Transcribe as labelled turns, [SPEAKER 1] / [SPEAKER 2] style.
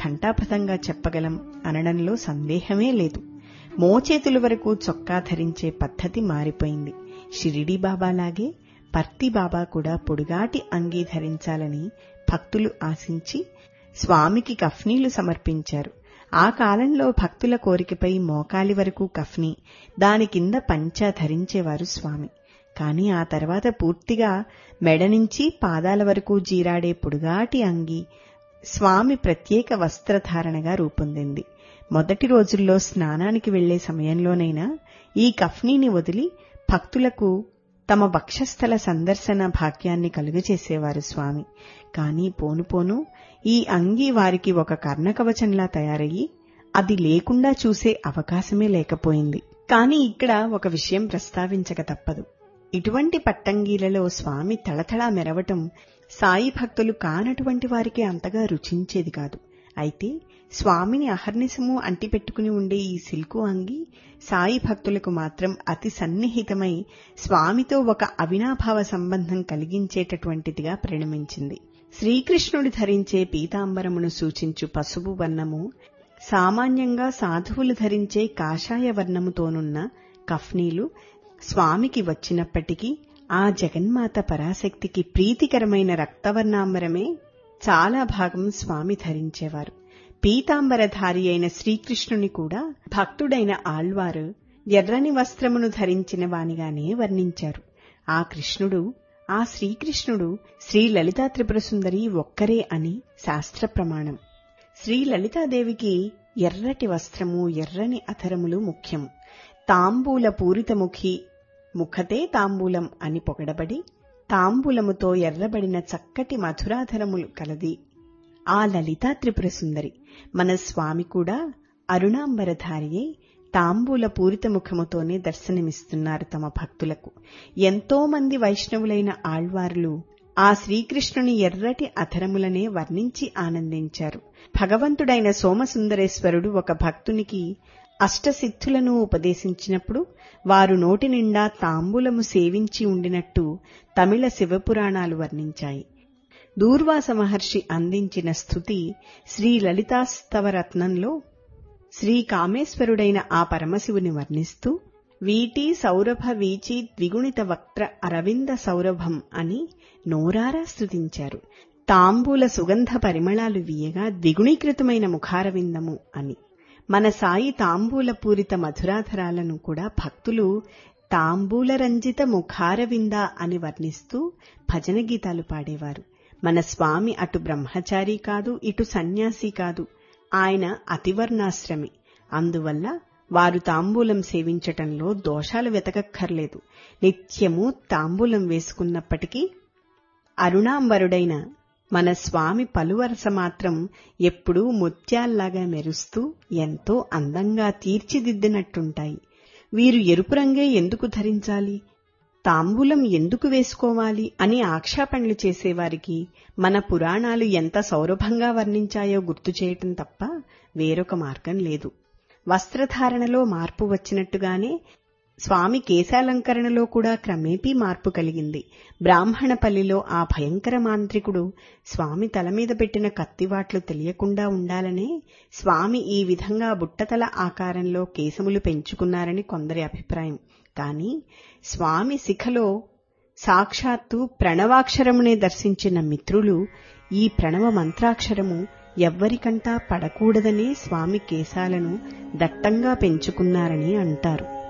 [SPEAKER 1] ఘంటాపథంగా చెప్పగలం అనడంలో సందేహమే లేదు మోచేతుల వరకు చొక్కా ధరించే పద్ధతి మారిపోయింది షిరిడి బాబాలాగే పర్తి బాబా కూడా పొడుగాటి అంగీ ధరించాలని భక్తులు ఆశించి స్వామికి కఫ్నీలు సమర్పించారు ఆ కాలంలో భక్తుల కోరికపై మోకాలి వరకు కఫ్నీ దాని కింద పంచా ధరించేవారు స్వామి కాని ఆ తర్వాత పూర్తిగా మెడ నుంచి పాదాల వరకు జీరాడే పొడుగాటి అంగి స్వామి ప్రత్యేక వస్త్రధారణగా రూపొందింది మొదటి రోజుల్లో స్నానానికి వెళ్లే సమయంలోనైనా ఈ కఫ్నీని వదిలి భక్తులకు తమ వక్షస్థల సందర్శన భాగ్యాన్ని కలుగజేసేవారు స్వామి కాని పోను పోను ఈ అంగీ వారికి ఒక కర్ణకవచంలా తయారయ్యి అది లేకుండా చూసే అవకాశమే లేకపోయింది కాని ఇక్కడ ఒక విషయం ప్రస్తావించక తప్పదు ఇటువంటి పట్టంగీలలో స్వామి తళతళా మెరవటం సాయి భక్తులు కానటువంటి వారికి అంతగా రుచించేది కాదు అయితే స్వామిని అహర్నిశము అంటిపెట్టుకుని ఉండే ఈ సిల్కు అంగి సాయి భక్తులకు మాత్రం అతి సన్నిహితమై స్వామితో ఒక అవినాభావ సంబంధం కలిగించేటటువంటిదిగా పరిణమించింది శ్రీకృష్ణుడు ధరించే పీతాంబరమును సూచించు పసుపు వర్ణము సామాన్యంగా సాధువులు ధరించే కాషాయ వర్ణముతోనున్న కఫ్నీలు స్వామికి వచ్చినప్పటికీ ఆ జగన్మాత పరాశక్తికి ప్రీతికరమైన రక్తవర్ణాంబరమే చాలా భాగం స్వామి ధరించేవారు పీతాంబరధారి అయిన శ్రీకృష్ణుని కూడా భక్తుడైన ఆళ్వారు ఎర్రని వస్త్రమును ధరించిన వానిగానే వర్ణించారు ఆ కృష్ణుడు ఆ శ్రీకృష్ణుడు శ్రీ లలితా త్రిపుర సుందరి ఒక్కరే అని శాస్త్ర ప్రమాణం శ్రీ లలితాదేవికి ఎర్రటి వస్త్రము ఎర్రని అధరములు ముఖ్యం తాంబూల పూరితముఖి ముఖతే తాంబూలం అని పొగడబడి తాంబూలముతో ఎర్రబడిన చక్కటి మధురాధరములు కలది ఆ లలితా త్రిపుర సుందరి మన స్వామి కూడా అరుణాంబరధారియే తాంబూల పూరిత ముఖముతోనే దర్శనమిస్తున్నారు తమ భక్తులకు ఎంతో మంది వైష్ణవులైన ఆళ్వారులు ఆ శ్రీకృష్ణుని ఎర్రటి అధరములనే వర్ణించి ఆనందించారు భగవంతుడైన సోమసుందరేశ్వరుడు ఒక భక్తునికి అష్టసిద్ధులను ఉపదేశించినప్పుడు వారు నోటి నిండా తాంబూలము సేవించి ఉండినట్టు తమిళ శివపురాణాలు వర్ణించాయి దూర్వాస మహర్షి అందించిన స్థుతి శ్రీ లలితాస్తవరత్నంలో శ్రీ కామేశ్వరుడైన ఆ పరమశివుని వర్ణిస్తూ వీటి సౌరభ వీచి ద్విగుణిత వక్త్ర అరవింద సౌరభం అని నోరారా స్తుతించారు తాంబూల సుగంధ పరిమళాలు వీయగా ద్విగుణీకృతమైన ముఖారవిందము అని మన సాయి తాంబూల పూరిత మధురాధరాలను కూడా భక్తులు తాంబూల రంజిత ముఖారవింద అని వర్ణిస్తూ భజన గీతాలు పాడేవారు మన స్వామి అటు బ్రహ్మచారి కాదు ఇటు సన్యాసి కాదు ఆయన అతివర్ణాశ్రమి అందువల్ల వారు తాంబూలం సేవించటంలో దోషాలు వెతకక్కర్లేదు నిత్యము తాంబూలం వేసుకున్నప్పటికీ అరుణాంబరుడైన మన స్వామి పలువరస మాత్రం ఎప్పుడూ ముత్యాల్లాగా మెరుస్తూ ఎంతో అందంగా తీర్చిదిద్దినట్టుంటాయి వీరు ఎరుపు రంగే ఎందుకు ధరించాలి తాంబూలం ఎందుకు వేసుకోవాలి అని ఆక్షేపణలు చేసేవారికి మన పురాణాలు ఎంత సౌరభంగా వర్ణించాయో గుర్తు చేయటం తప్ప వేరొక మార్గం లేదు వస్త్రధారణలో మార్పు వచ్చినట్టుగానే స్వామి కేశాలంకరణలో కూడా క్రమేపీ మార్పు కలిగింది బ్రాహ్మణపల్లిలో ఆ భయంకర మాంత్రికుడు స్వామి తల మీద పెట్టిన కత్తివాట్లు తెలియకుండా ఉండాలనే స్వామి ఈ విధంగా బుట్టతల ఆకారంలో కేశములు పెంచుకున్నారని కొందరి అభిప్రాయం కాని స్వామి శిఖలో సాక్షాత్తు ప్రణవాక్షరమునే దర్శించిన మిత్రులు ఈ ప్రణవ మంత్రాక్షరము ఎవ్వరికంటా పడకూడదనే స్వామి కేశాలను దట్టంగా పెంచుకున్నారని అంటారు